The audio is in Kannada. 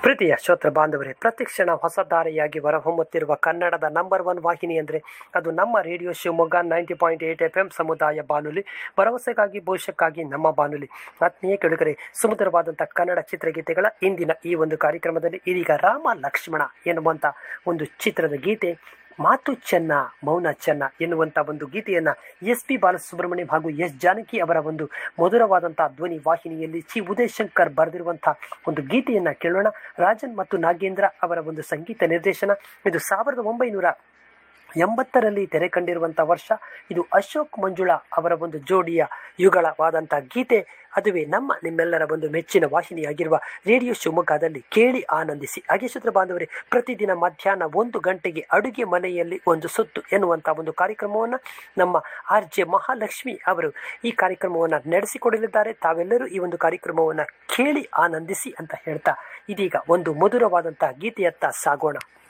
ಪ್ರೀತಿಯ ಶ್ರೋತೃ ಬಾಂಧವರೇ ಪ್ರತಿಕ್ಷಣ ಹೊಸ ದಾರಿಯಾಗಿ ಹೊರಹೊಮ್ಮುತ್ತಿರುವ ಕನ್ನಡದ ನಂಬರ್ ಒನ್ ವಾಹಿನಿ ಅಂದರೆ ಅದು ನಮ್ಮ radio Shivamogga ninety point eight F M ಸಮುದಾಯ ಬಾನುಲಿ ಭರವಸೆಗಾಗಿ ಭವಿಷ್ಯಕ್ಕಾಗಿ ನಮ್ಮ ಬಾನುಲಿ ಆತ್ಮೀಯ ಕೆಳಗರೆ ಸುಮಧುರವಾದಂಥ ಕನ್ನಡ ಚಿತ್ರಗೀತೆಗಳ ಇಂದಿನ ಈ ಒಂದು ಕಾರ್ಯಕ್ರಮದಲ್ಲಿ ಇದೀಗ ರಾಮ ಲಕ್ಷ್ಮಣ ಎನ್ನುವಂಥ ಒಂದು ಚಿತ್ರದ ಗೀತೆ ಮಾತು ಚೆನ್ನ ಮೌನ ಚೆನ್ನ ಎನ್ನುವಂಥ ಒಂದು ಗೀತೆಯನ್ನು ಎಸ್ ಪಿ ಬಾಲಸುಬ್ರಹ್ಮಣ್ಯಂ ಹಾಗೂ ಎಸ್ ಜಾನಕಿ ಅವರ ಒಂದು ಮಧುರವಾದಂಥ ಧ್ವನಿ ವಾಹಿನಿಯಲ್ಲಿ ಚಿ ಉದಯ್ ಶಂಕರ್ ಬರೆದಿರುವಂಥ ಒಂದು ಗೀತೆಯನ್ನು ಕೇಳೋಣ ರಾಜನ್ ಮತ್ತು ನಾಗೇಂದ್ರ ಅವರ ಒಂದು ಸಂಗೀತ ನಿರ್ದೇಶನ ಇದು ಸಾವಿರದ ಒಂಬೈನೂರ ಎಂಬತ್ತರಲ್ಲಿ ತೆರೆ ಕಂಡಿರುವಂಥ ವರ್ಷ ಇದು ಅಶೋಕ್ ಮಂಜುಳಾ ಅವರ ಒಂದು ಜೋಡಿಯ ಯುಗಳವಾದಂಥ ಗೀತೆ ಅದುವೇ ನಮ್ಮ ನಿಮ್ಮೆಲ್ಲರ ಒಂದು ಮೆಚ್ಚಿನ ವಾಹಿನಿಯಾಗಿರುವ ರೇಡಿಯೋ ಶಿವಮೊಗ್ಗದಲ್ಲಿ ಕೇಳಿ ಆನಂದಿಸಿ ಹಾಗೆ ಶ್ರೋತೃ ಬಾಂಧವರೇ ಪ್ರತಿದಿನ ಮಧ್ಯಾಹ್ನ ಒಂದು ಗಂಟೆಗೆ ಅಡುಗೆ ಮನೆಯಲ್ಲಿ ಒಂದು ಸುತ್ತು ಎನ್ನುವಂಥ ಒಂದು ಕಾರ್ಯಕ್ರಮವನ್ನು ನಮ್ಮ ಆರ್ ಜೆ ಮಹಾಲಕ್ಷ್ಮಿ ಅವರು ಈ ಕಾರ್ಯಕ್ರಮವನ್ನು ನಡೆಸಿಕೊಡಲಿದ್ದಾರೆ ತಾವೆಲ್ಲರೂ ಈ ಒಂದು ಕಾರ್ಯಕ್ರಮವನ್ನು ಕೇಳಿ ಆನಂದಿಸಿ ಅಂತ ಹೇಳ್ತಾ ಇದೀಗ ಒಂದು ಮಧುರವಾದಂಥ ಗೀತೆಯತ್ತ ಸಾಗೋಣ